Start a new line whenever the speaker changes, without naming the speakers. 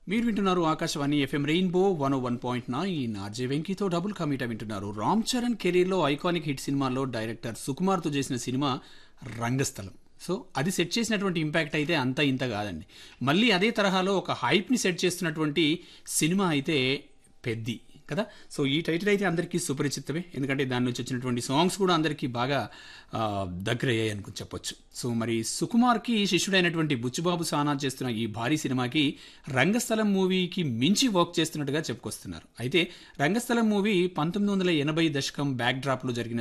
మీరు వింటున్నారు Akashvani FM rainbow one one point nine RJ వెంకీతో డబుల్ కమీటా వింటున్నారు రామ్ చరణ్ కెరీర్లో ఐకానిక్ హిట్ సినిమాలో డైరెక్టర్ సుకుమార్తో చేసిన సినిమా రంగస్థలం సో అది సెట్ చేసినటువంటి ఇంపాక్ట్ అయితే అంత ఇంత కాదండి మళ్ళీ అదే తరహాలో ఒక హైప్ని సెట్ చేస్తున్నటువంటి సినిమా అయితే పెద్ది కదా సో ఈ టైటిల్ అయితే అందరికీ సుపరిచితమే ఎందుకంటే దాని నుంచి వచ్చినటువంటి సాంగ్స్ కూడా అందరికీ బాగా ఆ, దగ్గరయ్యాయి అనుకు చెప్పొచ్చు సో మరి సుకుమార్కి శిష్యుడైనటువంటి బుచ్చుబాబు సానా చేస్తున్న ఈ భారీ సినిమాకి రంగస్థలం మూవీకి మించి వర్క్ చేస్తున్నట్టుగా చెప్పుకొస్తున్నారు అయితే రంగస్థలం మూవీ పంతొమ్మిది వందల ఎనభై దశకం బ్యాక్ డ్రాప్లో జరిగిన